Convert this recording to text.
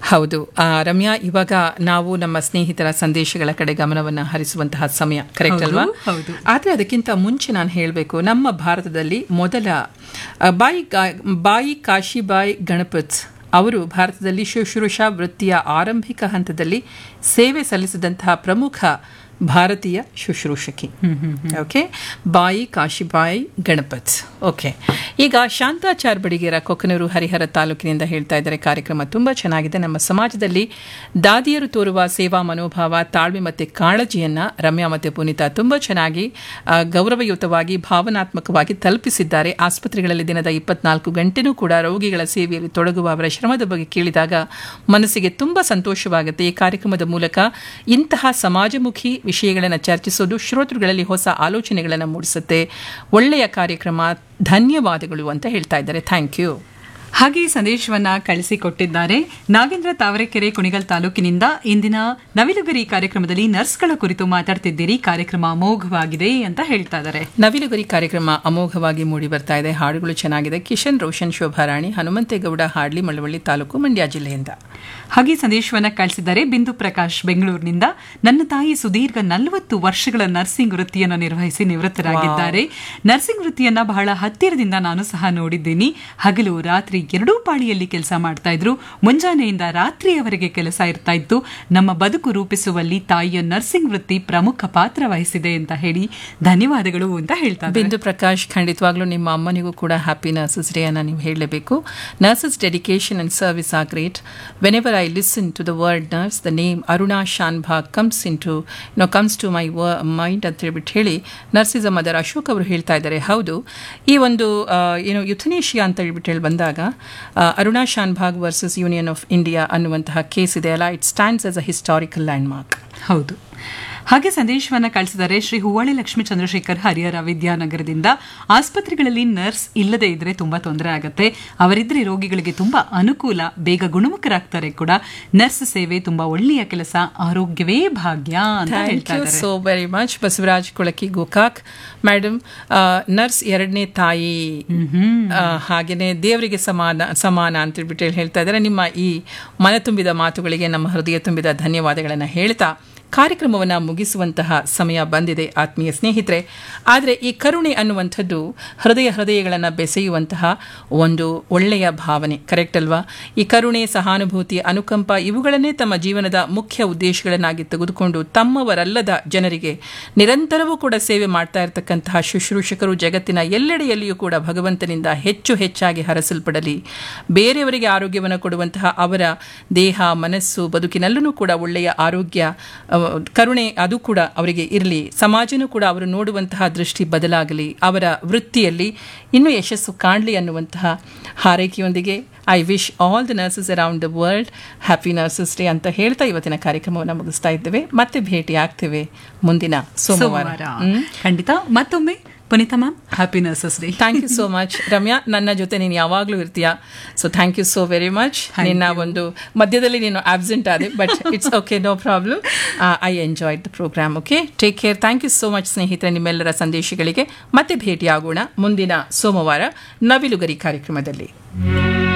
ಹೌದು ಆ, ರಮ್ಯಾ ಇವಾಗ ನಾವು ನಮ್ಮ ಸ್ನೇಹಿತರ ಸಂದೇಶಗಳ ಕಡೆ ಗಮನವನ್ನು ಹರಿಸುವಂತಹ ಸಮಯ ಕರೆಕ್ಟ್ ಹೌದು, ಅಲ್ವಾ ಹೌದು. ಆದರೆ ಅದಕ್ಕಿಂತ ಮುಂಚೆ ನಾನು ಹೇಳಬೇಕು ನಮ್ಮ ಭಾರತದಲ್ಲಿ ಮೊದಲ ಆ, ಬಾಯಿ ಗಾ- ಬಾಯಿ ಕಾಶಿಬಾಯಿ ಗಣಪತ್ ಅವರು ಭಾರತದಲ್ಲಿ ಶುಶ್ರೂಷಾ ವೃತ್ತಿಯ ಆರಂಭಿಕ ಹಂತದಲ್ಲಿ ಸೇವೆ ಸಲ್ಲಿಸಿದಂತಹ ಪ್ರಮುಖ ಭಾರತೀಯ ಶುಶ್ರೂಷಕಿ ಓಕೆ ಬಾಯಿ ಕಾಶಿಬಾಯಿ ಗಣಪತ್ ಓಕೆ ಈಗ ಶಾಂತಾಚಾರ್ ಬಡಿಗೇರ ಕೊಕ್ಕನೂರು ಹರಿಹರ ತಾಲೂಕಿನಿಂದ ಹೇಳ್ತಾ ಇದ್ದಾರೆ ಕಾರ್ಯಕ್ರಮ ತುಂಬ ಚೆನ್ನಾಗಿದೆ ನಮ್ಮ ಸಮಾಜದಲ್ಲಿ ದಾದಿಯರು ತೋರುವ ಸೇವಾ ಮನೋಭಾವ ತಾಳ್ಮೆ ಮತ್ತು ಕಾಳಜಿಯನ್ನು ರಮ್ಯಾ ಮತ್ತು ಪುನೀತ ತುಂಬ ಚೆನ್ನಾಗಿ ಆ, ಗೌರವಯುತವಾಗಿ ಭಾವನಾತ್ಮಕವಾಗಿ ತಲುಪಿಸಿದ್ದಾರೆ ಆಸ್ಪತ್ರೆಗಳಲ್ಲಿ ದಿನದ ಇಪ್ಪತ್ನಾಲ್ಕು ಗಂಟೆನೂ ಕೂಡ ರೋಗಿಗಳ ಸೇವೆಯಲ್ಲಿ ತೊಡಗುವ ಅವರ ಶ್ರಮದ ಬಗ್ಗೆ ಕೇಳಿದಾಗ ಮನಸ್ಸಿಗೆ ತುಂಬ ಸಂತೋಷವಾಗುತ್ತೆ ಈ ಕಾರ್ಯಕ್ರಮದ ಮೂಲಕ ಇಂತಹ ಸಮಾಜಮುಖಿ ವಿಷಯಗಳನ್ನು ಚರ್ಚಿಸೋದು ಶ್ರೋತೃಗಳಲ್ಲಿ ಹೊಸ ಆಲೋಚನೆಗಳನ್ನು ಮೂಡಿಸುತ್ತೆ ಒಳ್ಳೆಯ ಕಾರ್ಯಕ್ರಮ ಧನ್ಯವಾದಗಳು ಅಂತ ಹೇಳ್ತಾ ಇದ್ದಾರೆ ಥ್ಯಾಂಕ್ ಯು ಹಾಗೆ ಈ ಸಂದೇಶವನ್ನ ಕಳಿಸಿಕೊಟ್ಟಿದ್ದಾರೆ ನಾಗೇಂದ್ರ ತಾವರೆಕೆರೆ ಕುಣಿಗಲ್ ತಾಲೂಕಿನಿಂದ ಇಂದಿನ ನವಿಲುಗರಿ ಕಾರ್ಯಕ್ರಮದಲ್ಲಿ ನರ್ಸ್ಗಳ ಕುರಿತು ಮಾತಾಡ್ತಿದ್ದೀರಿ ಕಾರ್ಯಕ್ರಮ ಅಮೋಘವಾಗಿದೆ ಅಂತ ಹೇಳ್ತಾ ಇದ್ದಾರೆ ನವಿಲುಗರಿ ಕಾರ್ಯಕ್ರಮ ಅಮೋಘವಾಗಿ ಮೂಡಿ ಬರ್ತಾ ಇದೆ ಹಾಡುಗಳು ಚೆನ್ನಾಗಿದೆ ಕಿಶನ್ ರೋಷನ್ ಶೋಭಾರಾಣಿ ಹನುಮಂತೇಗೌಡ ಹಾಡ್ಲಿ ಮಳವಳ್ಳಿ ತಾಲೂಕು ಮಂಡ್ಯ ಜಿಲ್ಲೆಯಿಂದ ಹಾಗೆ ಸಂದೇಶವನ್ನ ಕಳಿಸಿದ್ದಾರೆ ಬಿಂದು ಪ್ರಕಾಶ್ ಬೆಂಗಳೂರಿನಿಂದ ನನ್ನ ತಾಯಿ ಸುದೀರ್ಘ ನಲವತ್ತು ವರ್ಷಗಳ ನರ್ಸಿಂಗ್ ವೃತ್ತಿಯನ್ನು ನಿರ್ವಹಿಸಿ ನಿವೃತ್ತರಾಗಿದ್ದಾರೆ ನರ್ಸಿಂಗ್ ವೃತ್ತಿಯನ್ನ ಬಹಳ ಹತ್ತಿರದಿಂದ ನಾನು ಸಹ ನೋಡಿದ್ದೀನಿ ಹಗಲು ರಾತ್ರಿ ಎರಡೂ ಪಾಳಿಯಲ್ಲಿ ಕೆಲಸ ಮಾಡ್ತಾ ಇದ್ರು ಮುಂಜಾನೆಯಿಂದ ರಾತ್ರಿಯವರೆಗೆ ಕೆಲಸ ಇರ್ತಾ ಇತ್ತು ನಮ್ಮ ಬದುಕು ರೂಪಿಸುವಲ್ಲಿ ತಾಯಿಯ ನರ್ಸಿಂಗ್ ವೃತ್ತಿ ಪ್ರಮುಖ ಪಾತ್ರ ವಹಿಸಿದೆ ಅಂತ ಹೇಳಿ ಧನ್ಯವಾದಗಳು ಅಂತ ಹೇಳ್ತಾ ಇದ್ದಾರೆ. ಬಿಂದು ಪ್ರಕಾಶ್ ಖಂಡಿತವಾಗ್ಲೂ ನಿಮ್ಮ ಅಮ್ಮನಿಗೂ ಕೂಡ ಹ್ಯಾಪಿ ನರ್ಸಸ್ ಡೇ ಅನ್ನ ನೀವು ಹೇಳಲೇಬೇಕು nurses dedication and service are great whenever I listen to the word nurse the name Aruna Shanbhag comes in to no comes to my mind ಅಂತ ಹೇಳ್ಬಿಟ್ಟು ಹೇಳಿ ನರ್ಸಿಸ್ ಮದರ್ ಅಶೋಕ್ ಅವರು ಹೇಳ್ತಾ ಇದ್ದಾರೆ ಹೌದು ಈ ಒಂದು ಆ, ಏನು ಯುಥನೇಷಿಯಾ ಅಂತ ಹೇಳ್ಬಿಟ್ಟು ಹೇಳಿ ಬಂದಾಗ ಆ, Aruna Shanbhag versus Union of India ಅನ್ನುವಂತಹ ಕೇಸ್ ಇದೆ ಅಲ್ಲ it stands as a historical landmark ಹೌದು ಹಾಗೆ ಸಂದೇಶವನ್ನ ಕಳಿಸಿದ್ದಾರೆ ಶ್ರೀ ಹೂವಳಿ ಲಕ್ಷ್ಮೀ ಚಂದ್ರಶೇಖರ್ ಹರಿಹರ ವಿದ್ಯಾನಗರದಿಂದ ಆಸ್ಪತ್ರೆಗಳಲ್ಲಿ ನರ್ಸ್ ಇಲ್ಲದೆ ಇದ್ರೆ ತುಂಬಾ ತೊಂದರೆ ಆಗುತ್ತೆ ಅವರಿದ್ರೆ ರೋಗಿಗಳಿಗೆ ತುಂಬಾ ಅನುಕೂಲ ಬೇಗ ಗುಣಮುಖರಾಗ್ತಾರೆ ಕೂಡ ನರ್ಸ್ ಸೇವೆ ತುಂಬಾ ಒಳ್ಳೆಯ ಕೆಲಸ ಆರೋಗ್ಯವೇ ಭಾಗ್ಯ ಅಂತ ಥ್ಯಾಂಕ್ ಹೇಳ್ತಾ ಯು ಇದ್ದಾರೆ so very much Basavaraj Kolaki Gokak madam nurse ಎರಡನೇ ತಾಯಿ ಆ, ಹಾಗೇನೆ ದೇವರಿಗೆ ಸಮಾನ ಸಮಾನ ಅಂತ ಹೇಳ್ಬಿಟ್ಟು ಹೇಳ್ತಾ ಇದ್ದಾರೆ ನಿಮ್ಮ ಈ ಮನ ತುಂಬಿದ ಮಾತುಗಳಿಗೆ ನಮ್ಮ ಹೃದಯ ತುಂಬಿದ ಧನ್ಯವಾದಗಳನ್ನು ಹೇಳ್ತಾ ಕಾರ್ಯಕ್ರಮವನ್ನು ಮುಗಿಸುವಂತಹ ಸಮಯ ಬಂದಿದೆ ಆತ್ಮೀಯ ಸ್ನೇಹಿತರೆ ಆದರೆ ಈ ಕರುಣೆ ಅನ್ನುವಂಥದ್ದು ಹೃದಯ ಹೃದಯಗಳನ್ನು ಬೆಸೆಯುವಂತಹ ಒಂದು ಒಳ್ಳೆಯ ಭಾವನೆ ಕರೆಕ್ಟ್ ಅಲ್ವಾ ಈ ಕರುಣೆ ಸಹಾನುಭೂತಿ ಅನುಕಂಪ ಇವುಗಳನ್ನೇ ತಮ್ಮ ಜೀವನದ ಮುಖ್ಯ ಉದ್ದೇಶಗಳನ್ನಾಗಿ ತೆಗೆದುಕೊಂಡು ತಮ್ಮವರಲ್ಲದ ಜನರಿಗೆ ನಿರಂತರವೂ ಕೂಡ ಸೇವೆ ಮಾಡ್ತಾ ಇರತಕ್ಕಂತಹ ಶುಶ್ರೂಷಕರು ಜಗತ್ತಿನ ಎಲ್ಲೆಡೆಯಲ್ಲಿಯೂ ಕೂಡ ಭಗವಂತನಿಂದ ಹೆಚ್ಚು ಹೆಚ್ಚಾಗಿ ಹರಸಲ್ಪಡಲಿ ಬೇರೆಯವರಿಗೆ ಆರೋಗ್ಯವನ್ನು ಕೊಡುವಂತಹ ಅವರ ದೇಹ ಮನಸ್ಸು ಬದುಕಿನಲ್ಲೂ ಕೂಡ ಒಳ್ಳೆಯ ಆರೋಗ್ಯ ಅವ, ಕರುಣೆ ಅದು ಕೂಡ ಅವರಿಗೆ ಇರಲಿ ಸಮಾಜನೂ ಕೂಡ ಅವರು ನೋಡುವಂತಹ ದೃಷ್ಟಿ ಬದಲಾಗಲಿ ಅವರ ವೃತ್ತಿಯಲ್ಲಿ ಇನ್ನೂ ಯಶಸ್ಸು ಕಾಣಲಿ ಅನ್ನುವಂತಹ ಹಾರೈಕೆಯೊಂದಿಗೆ I wish all the nurses around the world happy nurses day ಅಂತ ಹೇಳ್ತಾ ಇವತ್ತಿನ ಕಾರ್ಯಕ್ರಮವನ್ನು ಮುಗಿಸ್ತಾ ಇದ್ದೇವೆ ಮತ್ತೆ ಭೇಟಿ ಆಗ್ತೇವೆ ಮುಂದಿನ ಸೋಮವಾರ ಸೋಮವಾರ ಖಂಡಿತ ಮತ್ತೊಮ್ಮೆ Punitha ma'am happy nurses day thank you so much Ramya ನನ್ನ ಜೊತೆ ನೀನು ಯಾವಾಗಲೂ ಇರ್ತೀಯಾ so thank you so very much ನಿನ್ನ ಒಂದು ಮಧ್ಯದಲ್ಲಿ ನೀನು ಆಬ್ಸೆಂಟ್ ಆದೆ but it's okay no problem I enjoyed the programme okay take care thank you so much ಸ್ನೇಹಿತರೆ ನಿಮ್ಮೆಲ್ಲರ ಸಂದೇಶಗಳಿಗೆ ಮತ್ತೆ ಭೇಟಿಯಾಗೋಣ ಮುಂದಿನ ಸೋಮವಾರ ನವಿಲುಗರಿ ಕಾರ್ಯಕ್ರಮದಲ್ಲಿ